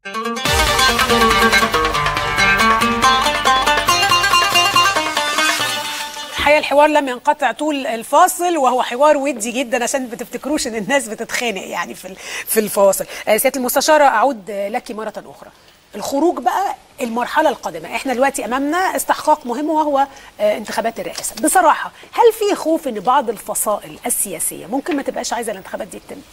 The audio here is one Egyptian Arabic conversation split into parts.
الحقيقه الحوار لم ينقطع طول الفاصل وهو حوار ودي جدا عشان ما تفتكروش ان الناس بتتخانق يعني في ال- في الفواصل آه، سياده المستشاره اعود آه، لك مره اخرى الخروج بقى المرحله القادمه احنا دلوقتي امامنا استحقاق مهم وهو آه، انتخابات الرئاسه بصراحه هل في خوف ان بعض الفصائل السياسيه ممكن ما تبقاش عايزه الانتخابات دي تتم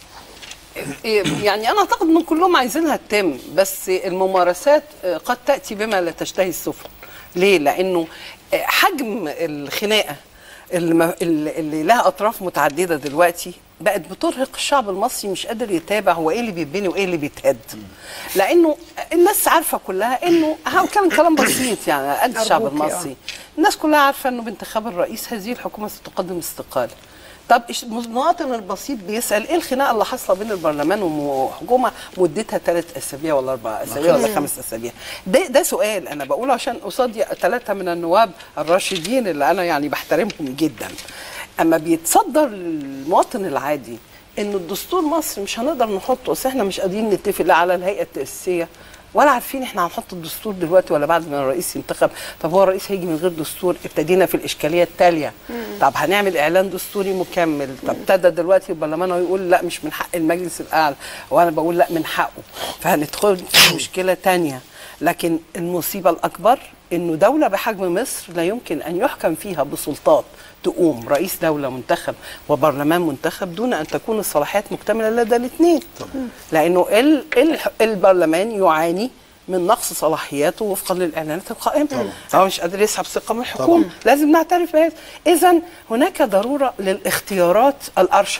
يعني انا اعتقد ان كلهم عايزينها تتم بس الممارسات آه، قد تاتي بما لا تشتهي السفن ليه لانه آه، حجم الخناقه الم- اللي اللي لها اطراف متعدده دلوقتي بقت بترهق الشعب المصري مش قادر يتابع هو ايه اللي بيتبني وايه اللي بيتهد لانه الناس عارفه كلها انه هنتكلم كلام بسيط يعني قد الشعب أرجوك، آه. المصري الناس كلها عارفه انه بانتخاب الرئيس هذه الحكومه ستقدم استقاله طب إيش- المواطن البسيط بيسال ايه الخناقه اللي حاصله بين البرلمان والحكومه مدتها ثلاث اسابيع ولا اربع اسابيع ولا خمس اسابيع ده ده سؤال انا بقوله عشان قصادي ثلاثه من النواب الراشدين اللي انا يعني بحترمهم جدا اما بيتصدر للمواطن العادي انه الدستور مصر مش هنقدر نحطه اصل احنا مش قادرين نتفق لا على الهيئه التاسيسيه ولا عارفين احنا هنحط الدستور دلوقتي ولا بعد ما الرئيس ينتخب طب هو الرئيس هيجي من غير دستور ابتدينا في الاشكاليه التاليه طب هنعمل اعلان دستوري مكمل طب ابتدى دلوقتي البرلمان هو يقول لا مش من حق المجلس الاعلى وانا بقول لا من حقه فهندخل في مشكله تانيه لكن المصيبه الاكبر انه دوله بحجم مصر لا يمكن ان يحكم فيها بسلطات تقوم رئيس دوله منتخب وبرلمان منتخب دون ان تكون الصلاحيات مكتمله لدى الاثنين لانه ال ال البرلمان يعاني من نقص صلاحياته وفقا للاعلانات القائمه هو مش قادر يسحب ثقه من الحكومه لازم نعترف بهذا اذا هناك ضروره للاختيارات الارشد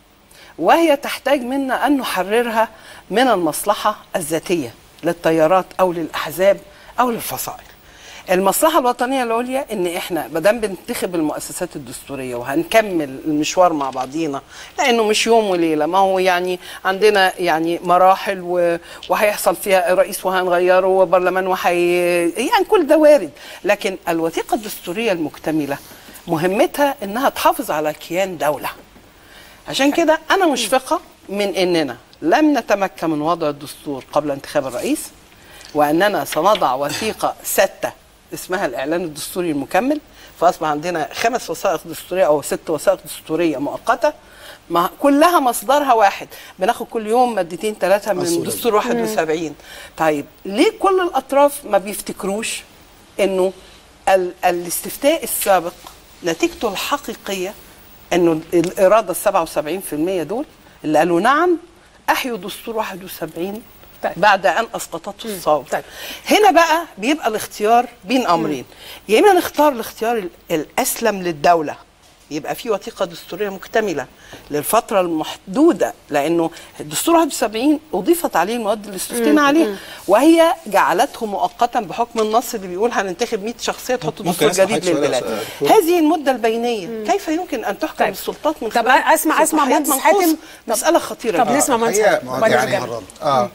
وهي تحتاج منا ان نحررها من المصلحه الذاتيه للتيارات او للاحزاب او للفصائل. المصلحه الوطنيه العليا ان احنا ما دام بننتخب المؤسسات الدستوريه وهنكمل المشوار مع بعضينا لانه مش يوم وليله ما هو يعني عندنا يعني مراحل و... وهيحصل فيها رئيس وهنغيره وبرلمان وحي يعني كل ده وارد لكن الوثيقه الدستوريه المكتمله مهمتها انها تحافظ على كيان دوله. عشان كده انا مشفقه من اننا لم نتمكن من وضع الدستور قبل انتخاب الرئيس واننا سنضع وثيقه سته اسمها الاعلان الدستوري المكمل فاصبح عندنا خمس وثائق دستوريه او ست وثائق دستوريه مؤقته ما كلها مصدرها واحد بناخد كل يوم مادتين ثلاثه من أصلاً. دستور 71 طيب ليه كل الاطراف ما بيفتكروش انه ال الاستفتاء السابق نتيجته الحقيقيه انه الاراده ال 77% دول اللي قالوا نعم احيوا دستور 71 طيب. بعد ان اسقطته الثوره طيب. هنا بقى بيبقى الاختيار بين امرين يا اما نختار الاختيار ال- الاسلم للدوله يبقى في وثيقه دستوريه مكتمله للفتره المحدوده لانه الدستور 71 اضيفت عليه المواد اللي استفتينا عليها وهي جعلته مؤقتا بحكم النص اللي بيقول هننتخب 100 شخصيه تحط ممكن دستور أسمع جديد حضرتك سؤال يا للبلاد أستاذ دكتور؟ هذه المده البينيه كيف يمكن ان تحكم طيب. السلطات من طب خلال أسمع- أسمع صلاحيات مهندس منقوصة؟ حاتم. طب- مساله خطيره طب جداً. نسمع مهندس الحقيقة حاتم، وبعدين يعني نرجع. اه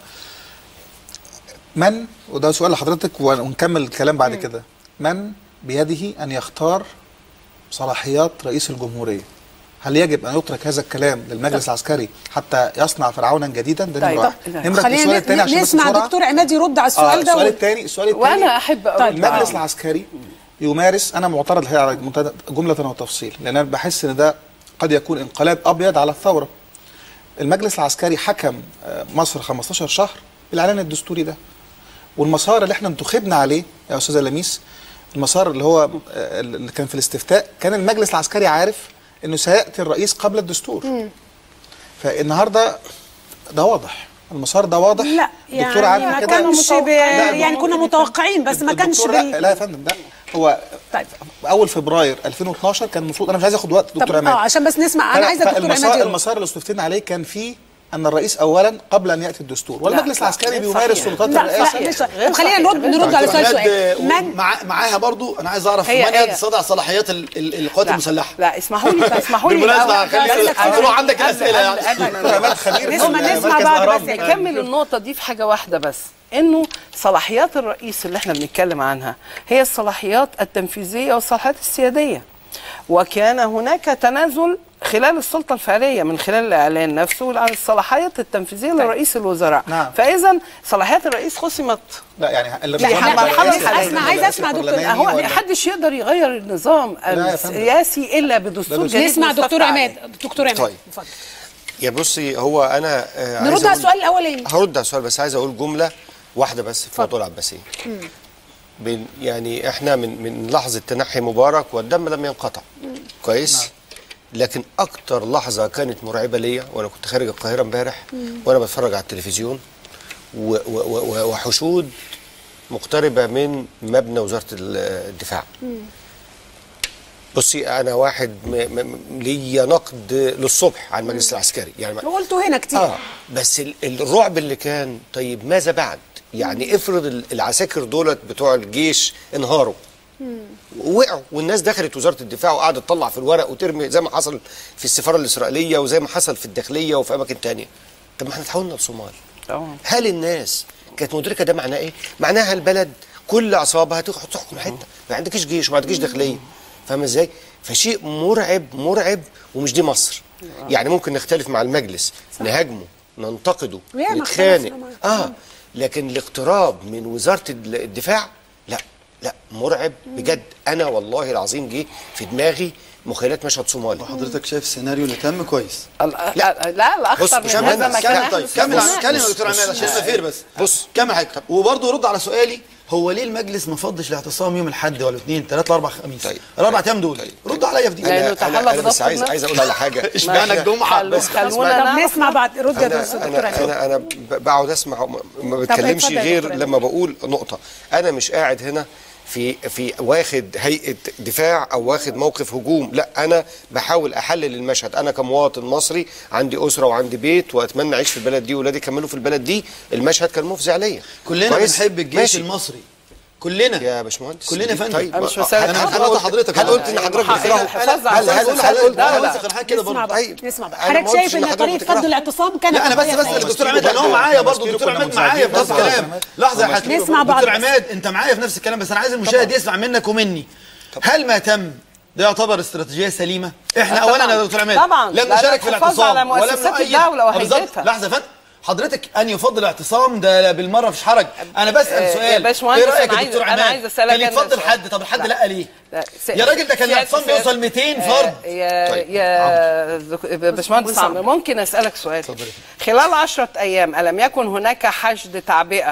من وده سؤال لحضرتك ونكمل الكلام بعد كده من بيده ان يختار صلاحيات رئيس الجمهوريه هل يجب ان يترك هذا الكلام للمجلس العسكري حتى يصنع فرعونا جديدا ده طيب. نمره واحد طب- نمره السؤال خلينا الثاني عشان ن- بس نسمع بسرعة. دكتور عماد يرد على آه السؤال ده السؤال و- الثاني السؤال الثاني وانا احب اقول طيب. المجلس العسكري يمارس انا معترض الحقيقه على منتدى جمله وتفصيل لان انا بحس ان ده قد يكون انقلاب ابيض على الثوره المجلس العسكري حكم آه، مصر 15 شهر بالاعلان الدستوري ده والمسار اللي احنا انتخبنا عليه يا استاذه لميس المسار اللي هو آه، اللي كان في الاستفتاء كان المجلس العسكري عارف انه سياتي الرئيس قبل الدستور فالنهارده ده واضح المسار ده واضح لا الدكتور يعني عارفه ما كده كانش ب... لا، يعني كنا متوقعين بس ما كانش الدكتور لا, بال... لا يا فندم لا هو طيب. اول فبراير 2012 كان المفروض انا مش عايز اخد وقت طب دكتور اه عماد عشان بس نسمع انا فلا- عايزه الدكتور فالمسار- عماد يرد. المسار اللي استفتينا عليه كان فيه ان الرئيس اولا قبل ان ياتي الدستور والمجلس لا، العسكري غير بيمارس صحيح. سلطات لا الرئاسه لا لسه غير طب خلينا صحيح، نرد غير نرد على دكتور سؤال عماد، سؤال من ومع معاها برضو انا عايز اعرف هي- من هي- يتصدع صلاحيات ال- ال- القوات لا، المسلحه لا اسمحوا لي اسمحوا لي بالمناسبة، الأول- خلي قبل- الدكتور قبل- عندك قبل- الأسئلة يعني. قبل- قبل- دكتور عماد خبير في نسمع- مركز نسمع بعض الأهرام. بس يا نكمل النقطة دي في حاجة واحدة بس انه صلاحيات الرئيس اللي احنا بنتكلم عنها هي الصلاحيات التنفيذية والصلاحيات السيادية وكان هناك تنازل خلال السلطه الفعليه من خلال الاعلان نفسه عن الصلاحيات التنفيذيه لرئيس الوزراء نعم. فاذا صلاحيات الرئيس خصمت لا يعني اللي لا، بيحمل احنا مرحلة الرئاسي الحالية. ولا اسمع عايز اسمع دكتور البرلماني هو ولا- محدش يقدر يغير النظام لا يا فندم. السياسي الا بدستور جديد نسمع مستفتى دكتور عليه. عماد دكتور عماد طيب. اتفضل يا بصي هو انا آه، عايز نرد على أقول- السؤال الاولاني هرد على السؤال بس عايز اقول جمله واحده بس في موضوع العباسيه بين يعني احنا من من لحظه تنحي مبارك والدم لم ينقطع كويس لكن اكتر لحظه كانت مرعبه ليا وانا كنت خارج القاهره امبارح وانا بتفرج على التلفزيون و- و- و- وحشود مقتربه من مبنى وزاره ال- الدفاع بصي انا واحد م- م- ليا نقد للصبح على المجلس العسكري يعني ما- قلته هنا كتير اه بس ال- الرعب اللي كان طيب ماذا بعد؟ يعني افرض ال- العساكر دولت بتوع الجيش انهاروا وقعوا والناس دخلت وزاره الدفاع وقعدت تطلع في الورق وترمي زي ما حصل في السفاره الاسرائيليه وزي ما حصل في الداخليه وفي اماكن تانية طب ما احنا تحولنا لصومال طبعا. هل الناس كانت مدركه ده معناه ايه؟ معناها البلد كل عصابه هتروح تحكم حته ما عندكيش جيش وما عندكيش داخليه فاهم ازاي؟ فشيء مرعب مرعب ومش دي مصر يعني ممكن نختلف مع المجلس نهاجمه ننتقده وياما نتخانق اختلفنا معاه. اه لكن الاقتراب من وزاره ال- الدفاع لا لا مرعب بجد انا والله العظيم جه في دماغي مخيلات مشهد صومالي وحضرتك شايف السيناريو اللي تم كويس لا لا لا بص، الاخطر من كمل، هذا ما كان كمل طيب يحدث كمل في مصر. كمل يا دكتور عماد عشان يبقى فير بس بص. كمل حاجه وبرضه رد على سؤالي هو ليه المجلس ما فضش الاعتصام يوم الاحد ولا اثنين ثلاثة اربع خميس طيب. الاربع ايام دول رد عليا في دي لأنه انا تحلى انا, أنا بس بضبط عايز النفس. عايز اقول على حاجه اشمعنى الجمعه خلو- بس خلونا طب نعرف نسمع بعض رد يا انا دكتور انا عماد انا, أنا ب- بقعد اسمع وما- ما بتكلمش اتفضل يا غير دكتور لما بقول نقطه انا مش قاعد هنا في في واخد هيئه دفاع او واخد موقف هجوم لا انا بحاول احلل المشهد انا كمواطن مصري عندي اسره وعندي بيت واتمنى اعيش في البلد دي واولادي يكملوا في البلد دي المشهد كان مفزع ليا كلنا كويس؟ بنحب الجيش ماشي. المصري كلنا يا باشمهندس كلنا يا فندم طيب أنا مش ما- مسألة انا حب. انا قلت لحضرتك هل قلت ان حضرتك حق- بتكرهه؟ الحفاظ انا على بس السياسة بقول السياسة لحضرتك لا، انا لا. بس حاجه كده نسمع برضه بقى طيب. نسمع بقى أنا حضرتك ما قلتش شايف إن ان حضرتك طريقه بتكرهه. فض الاعتصام كانت لا انا بس قضية بس سيئة. الدكتور عماد لان هو معايا برضه الدكتور عماد معايا في نفس الكلام لحظه يا حاج نسمع بعض دكتور بس. عماد انت معايا في نفس الكلام بس انا عايز المشاهد يسمع منك ومني هل ما تم ده يعتبر استراتيجيه سليمه احنا آه، اولا طبعاً. يا دكتور عماد طبعاً. لم لا، لا، نشارك في الحفاظ الاعتصام على ولم مؤسسات نؤيد الدولة آه، بالظبط. وهيئتها. لحظه يا فندم حضرتك ان يفضل الاعتصام ده لا بالمره مفيش حرج انا بسال آه، يا سؤال باشمهندس، ايه رايك أنا يا دكتور عايز- أنا عماد عايز أسألك كان أنا يتفضل سؤال. حد طب الحد لا. لا ليه لا، س- يا راجل ده كان سيادة- الاعتصام سيادة- بيوصل 200 آه، فرد يا طيب. يا دك- باشمهندس عمرو ممكن اسالك سؤال خلال عشرة ايام الم يكن هناك حشد تعبئه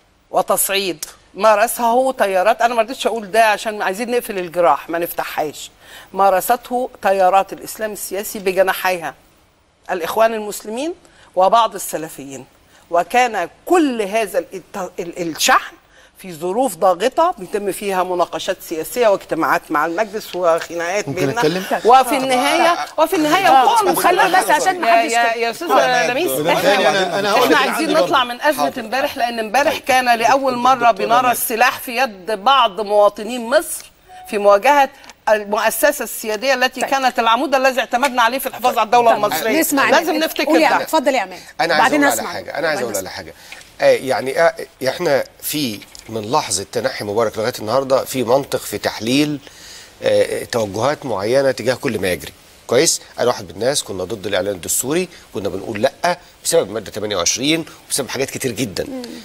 وتصعيد مارسه تيارات انا ما رضيتش اقول ده عشان عايزين نقفل الجراح ما نفتحهاش مارسته تيارات الاسلام السياسي بجناحيها الاخوان المسلمين وبعض السلفيين وكان كل هذا الت- ال- الشحن في ظروف ضاغطه بيتم فيها مناقشات سياسيه واجتماعات مع المجلس وخناقات ممكن بيننا أتكلم؟ وفي النهايه وفي النهايه آه، وقوع وخلينا المخالفة. بس عشان ما يا حدش يا كده. يا استاذ آه، لميس وده احنا تاني أنا- أنا هقول احنا لك عايزين عندي نطلع برضه. من ازمه امبارح لان امبارح كان لاول مره بنرى السلاح في يد بعض مواطنين مصر في مواجهه المؤسسه السياديه التي كانت العمود الذي اعتمدنا عليه في الحفاظ على الدوله المصريه نسمع لازم عماد. نفتكر قول يا عماد ده اتفضل يا عماد انا عايز وبعدين اقول على أسمع. حاجه انا عايز اقول وبعدين على حاجه آه يعني آه احنا في من لحظه تنحي مبارك لغايه النهارده في منطق في تحليل آه توجهات معينه تجاه كل ما يجري كويس انا واحد من الناس كنا ضد الاعلان الدستوري كنا بنقول لا بسبب ماده 28 وبسبب حاجات كتير جدا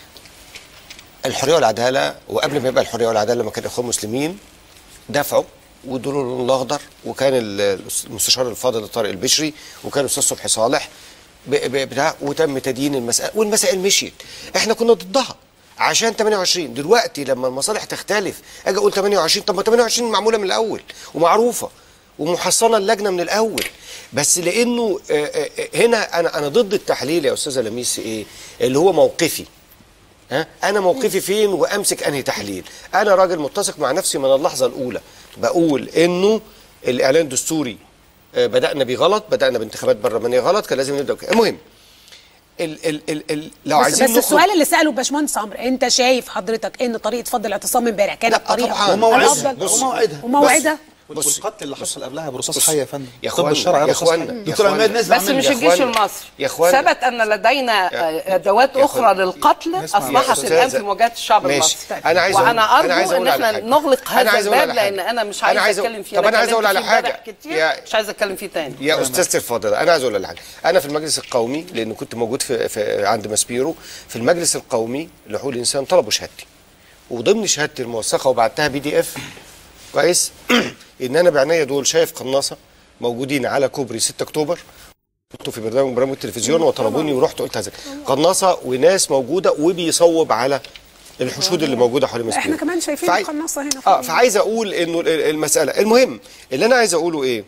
الحريه والعداله وقبل ما يبقى الحريه والعداله لما كان اخوان مسلمين دفعوا ودول اللون الاخضر وكان ال- المستشار الفاضل طارق البشري وكان الاستاذ صبحي صالح ب- ب- بتاع وتم تدين المسألة والمسائل مشيت احنا كنا ضدها عشان 28 دلوقتي لما المصالح تختلف اجي اقول 28 طب ما 28 معموله من الاول ومعروفه ومحصنه اللجنه من الاول بس لانه آه، آه، آه، هنا انا انا ضد التحليل يا استاذه لميس ايه اللي هو موقفي ها انا موقفي فين وامسك انهي تحليل انا راجل متسق مع نفسي من اللحظه الاولى بقول انه الاعلان الدستوري آه، بدانا بيه غلط بدانا بانتخابات برلمانيه غلط كان لازم نبدا بكده. المهم ال ال ال ال لو بس, عايزين بس نخرج- السؤال اللي ساله باشمهندس عمرو انت شايف حضرتك ان طريقه فض الاعتصام امبارح كانت لا، طريقه طبعاً. وموعدها الأفضل؟ وموعدها وموعدها بص والقتل اللي حصل قبلها برصاص حي يا فندم يا طب اخوانا الشرع يا رصاص حي. اخوانا يا دكتور إخوانا. عماد نسمع بس منك. مش يا الجيش إخوانا. المصري يا إخوانا. ثبت ان لدينا يا- ادوات يا اخرى إخوانا. للقتل نسمع يا اصبحت أستاذة. الان في مواجهه الشعب ماشي. المصري انا عايز أقول- وانا ارجو أنا عايز أقول ان على احنا حاجة. نغلق أنا هذا عايز أقول الباب على لان حاجة. انا مش أنا عايز عايز أقول- اتكلم فيه طب أنا عايز أقول على اتكلمت فيه حاجة. امبارح كتير يا- مش عايز اتكلم فيه تاني يا استاذتي الفاضله انا عايز اقول لك حاجه انا في المجلس القومي لان كنت موجود في, في عند ماسبيرو في المجلس القومي لحقوق الانسان طلبوا شهادتي وضمن شهادتي الموثقه وبعتها بي دي اف كويس ان انا بعناية دول شايف قناصه موجودين على كوبري 6 اكتوبر كنت في برنامج من برامج التلفزيون وطلبوني ورحت قلت هذا قناصه وناس موجوده وبيصوب على الحشود اللي موجوده حوالين ماسبيرو احنا كمان شايفين فعاي- القناصه هنا اه فوق. فعايز اقول انه ال- المساله المهم اللي انا عايز اقوله ايه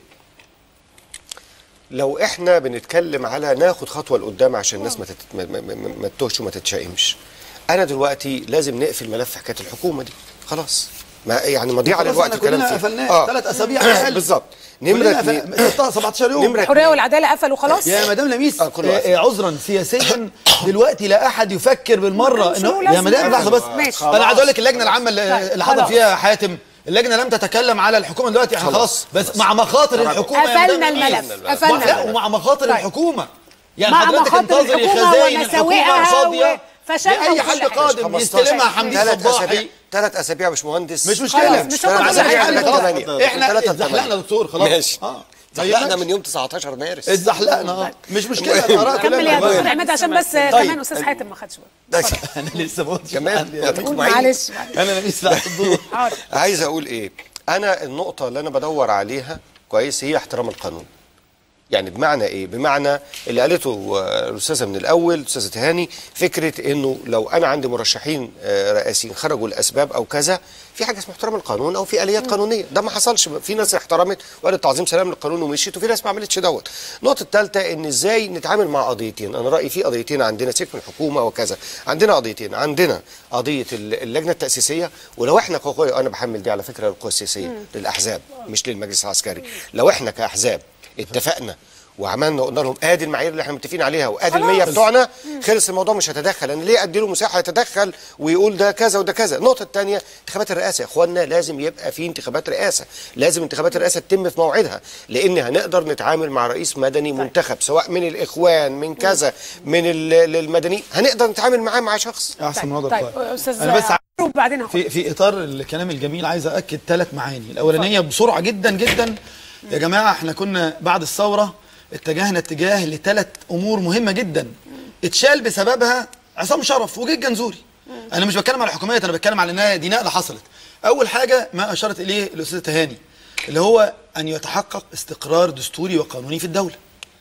لو احنا بنتكلم على ناخد خطوه لقدام عشان الناس ما تت... ما, ما, ما, ما تتوهش وما تتشائمش انا دلوقتي لازم نقفل ملف حكايه الحكومه دي خلاص ما يعني مضيعه خلاص للوقت احنا الكلام كلنا فيه. قفلناه ثلاث اسابيع أقل. بالظبط كلنا نمره قفل- اتنين 17 يوم نمرة الحريه والعداله قفلوا خلاص يا مدام لميس آه، كله آه، قفل. آه، عذرا سياسيا دلوقتي لا احد يفكر بالمره مش انه له يا لازمة. مدام لحظه بس ماشي. انا عايز اقول لك اللجنه العامه اللي, طيب، اللي حضر خلاص. فيها حاتم اللجنه لم تتكلم على الحكومه دلوقتي احنا خلاص بس مع مخاطر الحكومه يا مدام قفلنا لميس. الملف قفلنا لا الملف ومع مخاطر طيب. الحكومه يعني مع حضرتك مخاطر انتظري الحكومة خزائن الحكومه ومساوئها فاضيه وفشلها لاي وكل حد حاجة. قادم يستلمها حمدين ثلاث اسابيع صباحي ثلاث اسابيع يا باشمهندس مش خلاص، مشكله مش هم مع دول ذلك اللي احنا هيعملوا خلاص احنا اتزحلقنا يا دكتور خلاص ماشي اه زحلقنا من يوم 19 مارس اتزحلقنا اه مش مشكله الآراء كلها كمل يا موجودة. دكتور عماد عشان بس كمان استاذ حاتم ما خدش باله انا لسه ما قلتش كمان عندي. يعطيكم قول عين. معلش معلش. انا لسه على الدور حاضر عايز اقول ايه انا النقطه اللي انا بدور عليها كويس هي احترام القانون يعني بمعنى ايه بمعنى اللي قالته آه، الاستاذه من الاول الاستاذه تهاني فكره انه لو انا عندي مرشحين آه، رئاسيين خرجوا لاسباب او كذا في حاجه اسمها احترام القانون او في اليات قانونيه ده ما حصلش في ناس احترمت وقالت تعظيم سلام للقانون ومشيت وفي ناس ما عملتش دوت النقطه الثالثه ان ازاي نتعامل مع قضيتين انا رايي في قضيتين عندنا سيبك من الحكومه وكذا عندنا قضيتين عندنا قضيه ال- اللجنه التاسيسيه ولو احنا كقوى انا بحمل دي على فكره للقوى السياسيه للاحزاب مش للمجلس العسكري لو احنا كاحزاب اتفقنا وعملنا قلنا لهم ادي المعايير اللي احنا متفقين عليها وادي المية بتوعنا خلص الموضوع مش هتدخل انا ليه ادي له مساحه يتدخل ويقول ده كذا وده كذا النقطه الثانيه انتخابات الرئاسه يا اخوانا لازم يبقى في انتخابات رئاسه لازم انتخابات الرئاسه تتم في موعدها لان هنقدر نتعامل مع رئيس مدني منتخب سواء من الاخوان من كذا من ال- المدنيين هنقدر نتعامل معاه مع شخص احسن من وضع طيب القائد. استاذ انا بس ع- وبعدين هاخد في في اطار الكلام الجميل عايز ااكد ثلاث معاني الاولانيه بسرعه جدا جدا يا جماعه احنا كنا بعد الثوره اتجهنا اتجاه لثلاث امور مهمه جدا اتشال بسببها عصام شرف وجه الجنزوري انا مش بتكلم على الحكوميه انا بتكلم على انها دي نقله حصلت اول حاجه ما اشارت اليه الاستاذه تهاني اللي هو ان يتحقق استقرار دستوري وقانوني في الدوله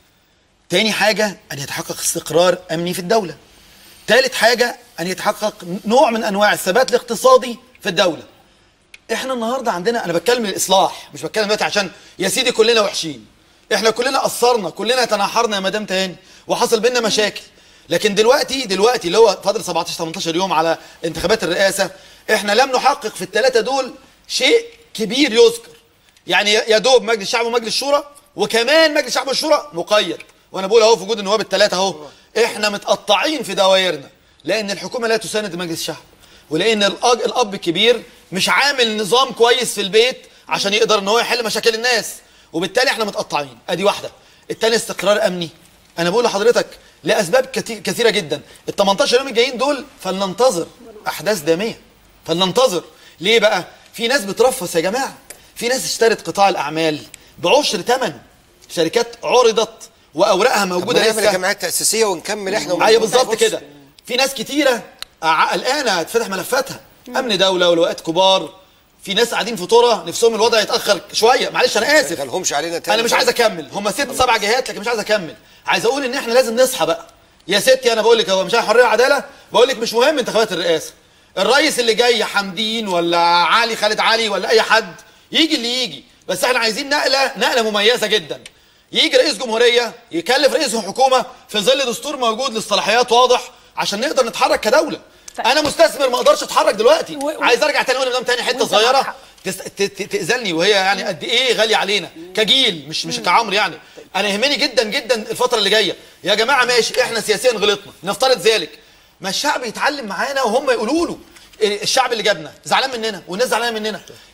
تاني حاجه ان يتحقق استقرار امني في الدوله ثالث حاجة أن يتحقق نوع من أنواع الثبات الاقتصادي في الدولة احنا النهاردة عندنا أنا بتكلم الإصلاح مش بتكلم دلوقتي عشان يا سيدي كلنا وحشين احنا كلنا قصرنا كلنا تناحرنا يا مدام تاني وحصل بينا مشاكل لكن دلوقتي دلوقتي اللي هو فاضل 17 18 يوم على انتخابات الرئاسة احنا لم نحقق في الثلاثة دول شيء كبير يذكر يعني يا دوب مجلس الشعب ومجلس الشورى وكمان مجلس الشعب والشورى مقيد وانا بقول اهو في وجود النواب الثلاثه اهو احنا متقطعين في دوائرنا لان الحكومه لا تساند مجلس الشعب ولان الأج... الاب الكبير مش عامل نظام كويس في البيت عشان يقدر ان هو يحل مشاكل الناس وبالتالي احنا متقطعين ادي واحده التاني استقرار امني انا بقول لحضرتك لاسباب كتي- كثيره جدا ال 18 يوم الجايين دول فلننتظر احداث داميه فلننتظر ليه بقى في ناس بترفس يا جماعه في ناس اشترت قطاع الاعمال بعشر ثمن شركات عرضت واوراقها موجوده نعمل لسه جمعيات تاسيسيه ونكمل احنا ايوه بالظبط كده في ناس كتيره ع- قلقانه تفتح ملفاتها امن دوله ولواءات كبار في ناس قاعدين في طرة نفسهم الوضع يتاخر شويه معلش انا ما اسف تدخلهمش علينا تاني انا مش عايز اكمل هم ست سبع جهات لكن مش عايز اكمل عايز اقول ان احنا لازم نصحى بقى يا ستي انا بقول لك هو مش حريه وعداله بقول لك مش مهم انتخابات الرئاسه الرئيس اللي جاي حمدين ولا علي خالد علي ولا اي حد يجي اللي يجي بس احنا عايزين نقله نقله مميزه جدا يجي رئيس جمهوريه يكلف رئيس حكومه في ظل دستور موجود للصلاحيات واضح عشان نقدر نتحرك كدوله طيب. انا مستثمر ما اقدرش اتحرك دلوقتي و- و- عايز ارجع تاني اقول لمدام تاني حته وأنت معاك صغيره حق. تس... ت... ت... تأذلني وهي يعني قد ايه غاليه علينا كجيل مش مش كعمر يعني انا يهمني جدا جدا الفتره اللي جايه يا جماعه ماشي احنا سياسيا غلطنا نفترض ذلك ما الشعب يتعلم معانا وهم يقولوا له إيه الشعب اللي جابنا زعلان مننا والناس زعلانه مننا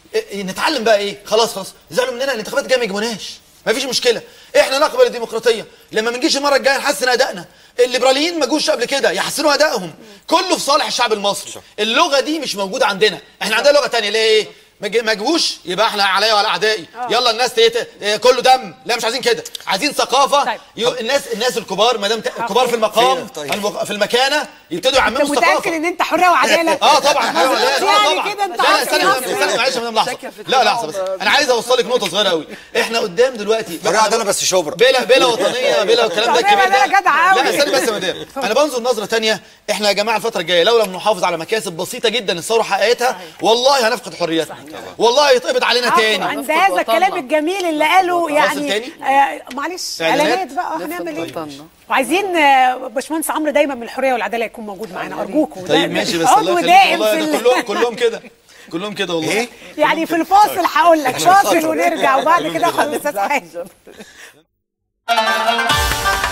إيه نتعلم بقى ايه خلاص خلاص زعلوا مننا الانتخابات الجايه ما يجيبوناش مفيش مشكله احنا نقبل الديمقراطيه لما ما نجيش المره الجايه نحسن ادائنا الليبراليين ما جوش قبل كده يحسنوا ادائهم كله في صالح الشعب المصري اللغه دي مش موجوده عندنا احنا عندنا لغه تانية اللي هي ايه ما جي- ما جوش يبقى احنا عليا ولا اعدائي يلا الناس تيت... إيه، كله دم لا مش عايزين كده عايزين ثقافه طيب. يو... الناس الناس الكبار ما دام ت- الكبار في المقام فين؟ طيب. الم- في المكانه يبتدوا يعمموا انت متاكد الثقافه ان انت حريه وعداله اه طبعا ما ايوه لا تقولش اه يعني طبعا كده انت لا لا عارف استنى الناس. استنى معلش يا مدام لحظه شاكة في لا لحظه بس التناوب. انا عايز اوصل لك نقطه صغيره قوي احنا قدام دلوقتي حرية وعدالة بس شبرا. بلا بلا وطنيه بلا الكلام ده حرية الكبير ده وعدالة جدع قوي. لا استنى بس يا مدام انا بنظر نظره تانية احنا يا جماعه الفتره الجايه لو لم نحافظ على مكاسب بسيطه جدا الثوره حققتها والله هنفقد حريتنا والله يتقبض علينا تاني عند هذا الكلام الجميل اللي قاله يعني تاني؟ آه معلش إعلانات؟ اعلانات بقى هنعمل ايه وطننا. وعايزين آه، باشمهندس عمرو دايما من الحريه والعداله يكون موجود معانا ارجوكم ده- طيب ماشي بس عضو الله يخليك دائم والله في ده ال- كلهم كلهم كده كلهم كده والله ايه يعني في الفاصل هقول لك فاصل ونرجع وبعد كده خلاص استاذ حاجه